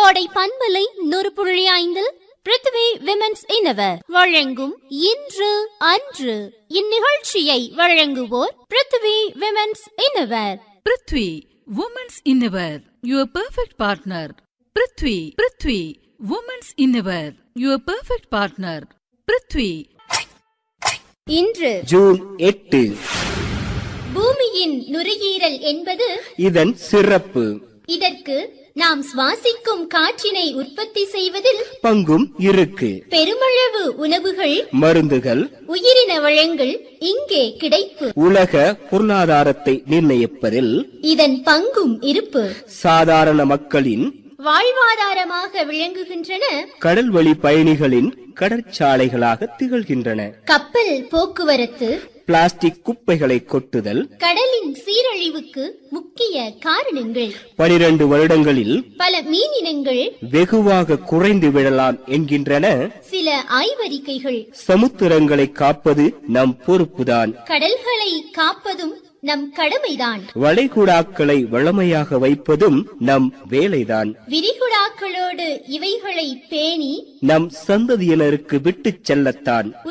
கோடை பண்பலை நூறு புள்ளி ஐந்தில் பிருத்திவி விமென்ஸ் இன்னவர் வழங்கும் இன்று அன்று இந்நிகழ்ச்சியை வழங்குவோர் Prithvi women's innerwear Prithvi women's innerwear your perfect partner Prithvi Prithvi women's innerwear your perfect partner Prithvi இன்று ஜூன் எட்டு பூமியின் நுரையீரல் என்பது இதன் சிறப்பு இதற்கு நாம் சுவாசிக்கும் காற்றினை உற்பத்தி செய்வதில் பங்கும் இருக்கு பெருமளவு உணவுகள் மருந்துகள் உயிரின வளங்கள் இங்கே கிடைப்பு உலக பொருளாதாரத்தை நிர்ணயிப்பதில் இதன் பங்கும் இருப்பு சாதாரண மக்களின் வாழ்வாதாரமாக விளங்குகின்றன கடல்வழி பயணிகளின் கடற்சாலைகளாக திகழ்கின்றன கப்பல் போக்குவரத்து பிளாஸ்டிக் குப்பைகளை கொட்டுதல் கடலின் சீரழிவுக்கு முக்கிய காரணங்கள் பனிரெண்டு வருடங்களில் பல மீனினங்கள் வெகுவாக குறைந்து விடலாம் என்கின்றன சில ஆய்வறிக்கைகள் சமுத்திரங்களை காப்பது நம் பொறுப்புதான் கடல்களை காப்பதும் நம் கடமைதான் வளைகுடாக்களை வளமையாக வைப்பதும் நம் வேலைதான் விரிகுடாக்களோடு இவைகளை பேணி நம் சந்ததியினருக்கு விட்டுச் செல்லத்தான்